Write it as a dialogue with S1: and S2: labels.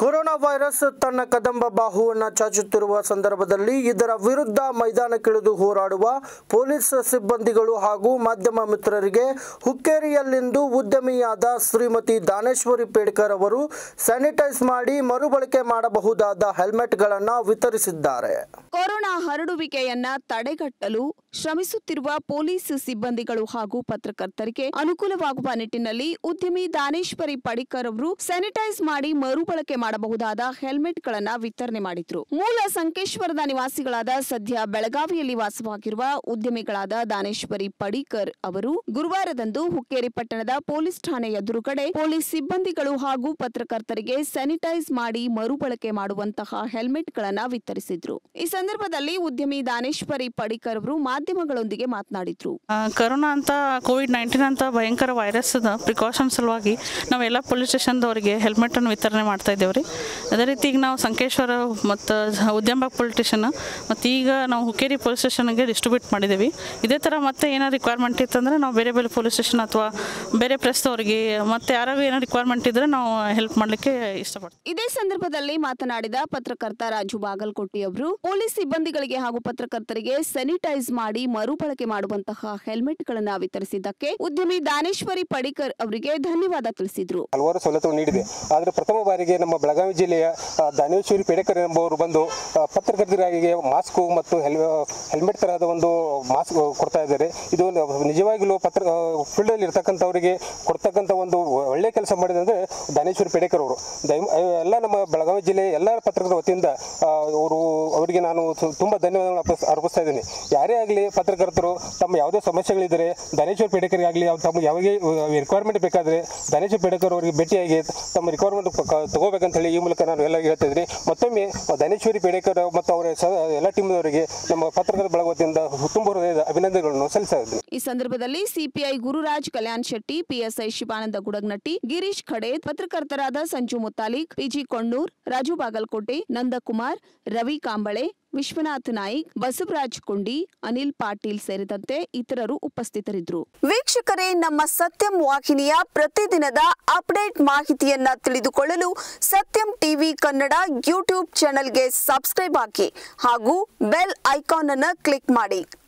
S1: corona virus ತನ್ನ ಕದಂಬ ಬಾಹುವನ್ನು ಚಾಚುತ್ತಿರುವ ಸಂದರ್ಭದಲ್ಲಿ ಇದರ ವಿರುದ್ಧ ಮೈದಾನಕ್ಕಿಳಿದು ಹೋರಾಡುವ ಪೊಲೀಸ್ ಸಿಬ್ಬಂದಿಗಳು ಹಾಗೂ ಮಾಧ್ಯಮ ಮಿತ್ರರಿಗೆ ಹುಕ್ಕೇರಿಯಲ್ಲಿಂದು ಉದ್ಯಮಿಯಾದ ಶ್ರೀಮತಿ ದಾನೇಶ್ವರಿ ಪೇಡ್ಕರ್ ಅವರು ಸ್ಯಾನಿಟೈಸ್ ಮಾಡಿ ಮರುಬಳಕೆ ಮಾಡಬಹುದಾದ ಹೆಲ್ಮೆಟ್ಗಳನ್ನು ವಿತರಿಸಿದ್ದಾರೆ
S2: ಕೊರೋನಾ ಹರಡುವಿಕೆಯನ್ನ ತಡೆಗಟ್ಟಲು ಶ್ರಮಿಸುತ್ತಿರುವ ಪೊಲೀಸ್ ಸಿಬ್ಬಂದಿಗಳು ಹಾಗೂ ಪತ್ರಕರ್ತರಿಗೆ ಅನುಕೂಲವಾಗುವ ನಿಟ್ಟಿನಲ್ಲಿ ಉದ್ಯಮಿ ದಾನೇಶ್ವರಿ ಪಡಿಕರ್ ಅವರು ಸ್ಯಾನಿಟೈಸ್ ಮಾಡಿ ಮರುಬಳಕೆ ಮಾಡಬಹುದಾದ ಹೆಲ್ಮೆಟ್ಗಳನ್ನ ವಿತರಣೆ ಮಾಡಿದ್ರು ಮೂಲ ಸಂಕೇಶ್ವರದ ನಿವಾಸಿಗಳಾದ ಸದ್ಯ ಬೆಳಗಾವಿಯಲ್ಲಿ ವಾಸವಾಗಿರುವ ಉದ್ಯಮಿಗಳಾದ ದಾನೇಶ್ವರಿ ಪಡಿಕರ್ ಅವರು ಗುರುವಾರದಂದು ಹುಕ್ಕೇರಿ ಪಟ್ಟಣದ ಪೊಲೀಸ್ ಠಾಣೆ ಎದುರುಗಡೆ ಪೊಲೀಸ್ ಸಿಬ್ಬಂದಿಗಳು ಹಾಗೂ ಪತ್ರಕರ್ತರಿಗೆ ಸ್ಯಾನಿಟೈಸ್ ಮಾಡಿ ಮರುಬಳಕೆ ಮಾಡುವಂತಹ ಹೆಲ್ಮೆಟ್ಗಳನ್ನ ವಿತರಿಸಿದ್ರು ಈ ಸಂದರ್ಭದಲ್ಲಿ ಉದ್ಯಮಿ ದಾನೇಶ್ವರಿ ಪಡಿಕರ್ ಅವರು ಮಾಧ್ಯಮಗಳೊಂದಿಗೆ ಮಾತನಾಡಿದ್ರು
S3: ಆ, ಕರೋನಾ ಅಂತ ಕೋವಿಡ್ ನೈನ್ಟೀನ್ ಅಂತ ಭಯಂಕರ ವೈರಸ್ ಪ್ರಿಕಾಷನ್ ಸಲುವಾಗಿ ನಾವೆಲ್ಲ ಪೊಲೀಸ್ ಸ್ಟೇಷನ್ದವರಿಗೆ ಹೆಲ್ಮೆಟನ್ನು ವಿತರಣೆ ಮಾಡ್ತಾ ಇದ್ದೇವೆ ರೀ ಅದೇ ರೀತಿ ಈಗ ನಾವು ಸಂಕೇಶ್ವರ ಮತ್ತು ಉದ್ಯಮ ಪೊಲೀಸ್ ಸ್ಟೇಷನ್ ಮತ್ತು ಈಗ ನಾವು ಹುಕ್ಕೇರಿ ಪೊಲೀಸ್ ಸ್ಟೇಷನ್ಗೆ ಡಿಸ್ಟ್ರಿಬ್ಯೂಟ್ ಮಾಡಿದ್ದೀವಿ ಇದೇ ಥರ ಮತ್ತೆ ಏನೋ ರಿಕ್ವೈರ್ಮೆಂಟ್ ಇತ್ತಂದರೆ ನಾವು ಬೇರೆ ಬೇರೆ ಪೊಲೀಸ್ ಸ್ಟೇಷನ್ ಅಥವಾ ಬೇರೆ ಪ್ರೆಸ್ದವ್ರಿಗೆ ಮತ್ತು ಯಾರಾಗೂ ಏನೋ ರಿಕ್ವೈರ್ಮೆಂಟ್ ಇದ್ದರೆ ನಾವು ಹೆಲ್ಪ್ ಮಾಡಲಿಕ್ಕೆ ಇಷ್ಟಪಡ್ತೀವಿ
S2: ಇದೇ ಸಂದರ್ಭದಲ್ಲಿ ಮಾತನಾಡಿದ ಪತ್ರಕರ್ತ ರಾಜು ಬಾಗಲಕೋಟಿ ಅವರು ಪೊಲೀಸ್ ಸಿಬ್ಬಂದಿಗಳಿಗೆ ಹಾಗೂ ಪತ್ರಕರ್ತರಿಗೆ ಸ್ಯಾನಿಟೈಸ್ ಮಾಡಿ ಮರುಬಳಕೆ ಮಾಡುವಂತಹ ಹೆಲ್ಮೆಟ್ಗಳನ್ನ ವಿತರಿಸಿದ್ದಕ್ಕೆ ಉದ್ಯಮಿ ದಾನೇಶ್ವರಿ ಪಡಿಕರ್ ಅವರಿಗೆ ಧನ್ಯವಾದ ತಿಳಿಸಿದ್ರು
S4: ಹಲವಾರು ಸವಲತ್ತುಗಳು ನೀಡಿದೆ ಆದರೆ ಪ್ರಥಮ ಬಾರಿಗೆ ನಮ್ಮ ಬೆಳಗಾವಿ ಜಿಲ್ಲೆಯ ಆ, ದಾನೇಶ್ವರಿ ಪೇಡೇಕರ್ ಎಂಬುವರು ಬಂದು ಆ, ಪತ್ರಕರ್ತರಿಗೆ ಮಾಸ್ಕು ಮತ್ತು ಹೆಲ್ ಹೆಲ್ಮೆಟ್ ತರಹದ ಒಂದು ಮಾಸ್ಕ್ ಕೊಡ್ತಾ ಇದ್ದಾರೆ ಇದು ನಿಜವಾಗಿಲೂ ಪತ್ರ ಫೀಲ್ಡಲ್ಲಿ ಇರ್ತಕ್ಕಂಥವರಿಗೆ ಕೊಡ್ತಕ್ಕಂಥ ಒಂದು ಒಳ್ಳೆಯ ಕೆಲಸ ಮಾಡಿದೆ ಅಂದರೆ ದಾನೇಶ್ವರಿ ಪೇಡೇಕರ್ ಅವರು ದಯ ಎಲ್ಲ ನಮ್ಮ ಬೆಳಗಾವಿ ಜಿಲ್ಲೆಯ ಎಲ್ಲ ಪತ್ರಕರ್ತರ ವತಿಯಿಂದ ಆ, ಅವರು ಅವರಿಗೆ ನಾನು ತು- ತುಂಬ ಧನ್ಯವಾದಗಳನ್ನು ಅರ್ಪಿಸ್- ಅರ್ಪಿಸ್ತಾ ಇದ್ದೀನಿ ಯಾರೇ ಆಗಲಿ ಪತ್ರಕರ್ತರು ತಮ್ಮ ಯಾವುದೇ ಸಮಸ್ಯೆಗಳಿದ್ದರೆ ದಾನೇಶ್ವರ್ ಪೇಡೇಕರ್ ಆಗಲಿ ತಮ್ಮ ಯಾವಾಗ ರಿಕ್ವೈರ್ಮೆಂಟ್ ಬೇಕಾದರೆ ದಾನೇಶ್ವರ್ ಪೇಡೇಕರ್ ಅವರಿಗೆ ಭೇಟಿಯಾಗಿ ತಮ್ಮ ರಿಕ್ವೈರ್ಮೆಂಟ್ ತಗೋಬೇಕಂತ ಹೇಳಿ ಈ ಮೂಲಕ ನಾನು ಎಲ್ಲ ಹೇಳ್ತಾ ಇದ್ದೀನಿ ಮತ್ತೊಮ್ಮೆ ದಾನೇಶ್ವರಿ ಪೇಡೇಕರ್ ಮತ್ತು ಅವರ ಸ ಎಲ್ಲ ಟೀಮ್ದವರಿಗೆ ನಮ್ಮ ಪತ್ರಕರ್ತರ ಬಳಗ ವತಿಯಿಂದ ತುಂಬ ಹೃದಯದ ಅಭಿನಂದನೆಗಳನ್ನು ಸಲ್ಲಿಸ್ತಾ ಇದ್ದೀನಿ
S2: ಈ ಸಂದರ್ಭದಲ್ಲಿ ಸಿಪಿಐ ಗುರುರಾಜ್ ಕಲ್ಯಾಣ್ ಶೆಟ್ಟಿ ಪಿಎಸ್ಐ ಶಿವಾನಂದ ಗುಡಗ್ನಟ್ಟಿ ಗಿರೀಶ್ ಖಡೇ ಪತ್ರಕರ್ತರಾದ ಸಂಜು ಮುತ್ತಾಲಿಕ್ ಪಿಜಿ ಕೊಂಡೂರ್ ರಾಜು ಬಾಗಲಕೋಟೆ ನಂದಕುಮಾರ್ ರವಿ ಕಾಂಬಳೆ ವಿಶ್ವನಾಥ್ ನಾಯ್ಕ್ ಬಸವರಾಜ್ ಕುಂಡಿ ಅನಿಲ್ ಪಾಟೀಲ್ ಸೇರಿದಂತೆ ಇತರರು ಉಪಸ್ಥಿತರಿದ್ದರು ವೀಕ್ಷಕರೇ ನಮ್ಮ ಸತ್ಯಂ ವಾಹಿನಿಯ ಪ್ರತಿದಿನದ ಅಪ್ಡೇಟ್ ಮಾಹಿತಿಯನ್ನ ತಿಳಿದುಕೊಳ್ಳಲು ಸತ್ಯಂ ಟಿವಿ ಕನ್ನಡ ಯೂಟ್ಯೂಬ್ ಚಾನೆಲ್ಗೆ ಸಬ್ಸ್ಕ್ರೈಬ್ ಹಾಕಿ ಹಾಗೂ ಬೆಲ್ ಐಕಾನ್ ಅನ್ನು ಕ್ಲಿಕ್ ಮಾಡಿ